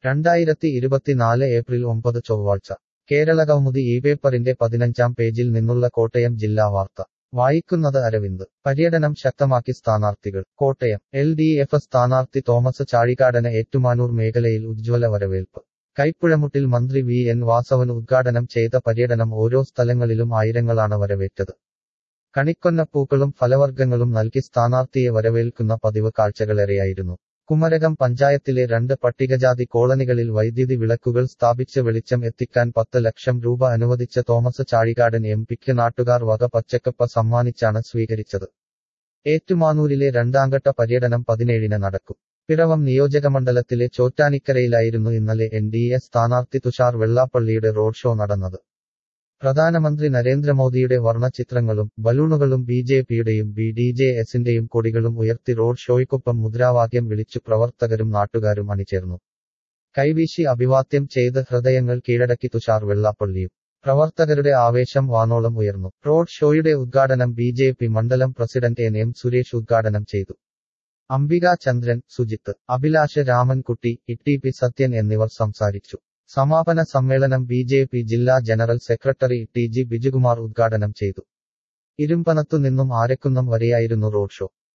രണ്ടായിരത്തി ഇരുപത്തിനാല് ഏപ്രിൽ ഒമ്പത് ചൊവ്വാഴ്ച കേരളകൗമുദി ഈ പേപ്പറിന്റെ പതിനഞ്ചാം പേജിൽ നിന്നുള്ള കോട്ടയം ജില്ലാ വാർത്ത വായിക്കുന്നത് അരവിന്ദ് പര്യടനം ശക്തമാക്കി സ്ഥാനാർത്ഥികൾ കോട്ടയം എൽ ഡി എഫ് സ്ഥാനാർത്ഥി തോമസ് ചാഴികാടന് ഏറ്റുമാനൂർ മേഖലയിൽ ഉജ്ജ്വല വരവേൽപ്പ് കൈപ്പുഴമുട്ടിൽ മന്ത്രി വി എൻ വാസവൻ ഉദ്ഘാടനം ചെയ്ത പര്യടനം ഓരോ സ്ഥലങ്ങളിലും ആയിരങ്ങളാണ് വരവേറ്റത് കണിക്കൊന്നപ്പൂക്കളും ഫലവർഗ്ഗങ്ങളും നൽകി സ്ഥാനാർത്ഥിയെ വരവേൽക്കുന്ന പതിവ് കാഴ്ചകളേറെയായിരുന്നു കുമരകം പഞ്ചായത്തിലെ രണ്ട് പട്ടികജാതി കോളനികളിൽ വൈദ്യുതി വിളക്കുകൾ സ്ഥാപിച്ച് വെളിച്ചം എത്തിക്കാൻ പത്ത് ലക്ഷം രൂപ അനുവദിച്ച തോമസ് ചാഴികാടൻ എം പിക്ക് നാട്ടുകാർ വക പച്ചക്കപ്പ സമ്മാനിച്ചാണ് സ്വീകരിച്ചത് ഏറ്റുമാനൂരിലെ രണ്ടാംഘട്ട പര്യടനം പതിനേഴിന് നടക്കും പിറവം നിയോജകമണ്ഡലത്തിലെ ചോറ്റാനിക്കരയിലായിരുന്നു ഇന്നലെ എൻ ഡി എ സ്ഥാനാർത്ഥി തുഷാർ വെള്ളാപ്പള്ളിയുടെ റോഡ് ഷോ നടന്നത് പ്രധാനമന്ത്രി നരേന്ദ്രമോദിയുടെ വർണ്ണചിത്രങ്ങളും ബലൂണുകളും ബി ജെ പിയുടെയും ബി ഡി ജെ എസിന്റെയും കൊടികളും ഉയർത്തി റോഡ് ഷോയ്ക്കൊപ്പം മുദ്രാവാക്യം വിളിച്ചു പ്രവർത്തകരും നാട്ടുകാരും അണിചേർന്നു കൈവീശി അഭിവാദ്യം ചെയ്ത് ഹൃദയങ്ങൾ കീഴടക്കി തുഷാർ വെള്ളാപ്പള്ളിയും പ്രവർത്തകരുടെ ആവേശം വാനോളം ഉയർന്നു റോഡ് ഷോയുടെ ഉദ്ഘാടനം ബി ജെ പി മണ്ഡലം പ്രസിഡന്റ് എൻ എം സുരേഷ് ഉദ്ഘാടനം ചെയ്തു അംബിക ചന്ദ്രൻ സുജിത്ത് അഭിലാഷ് രാമൻകുട്ടി ഇ പി സത്യൻ എന്നിവർ സംസാരിച്ചു സമാപന സമ്മേളനം ബി ജെ പി ജില്ലാ general secretary T G Bijukumar ഉദ്ഘാടനം ചെയ്തു ഇരുമ്പനത്തു നിന്നും ആരക്കുന്നം വരെയായിരുന്നു റോഡ് ഷോ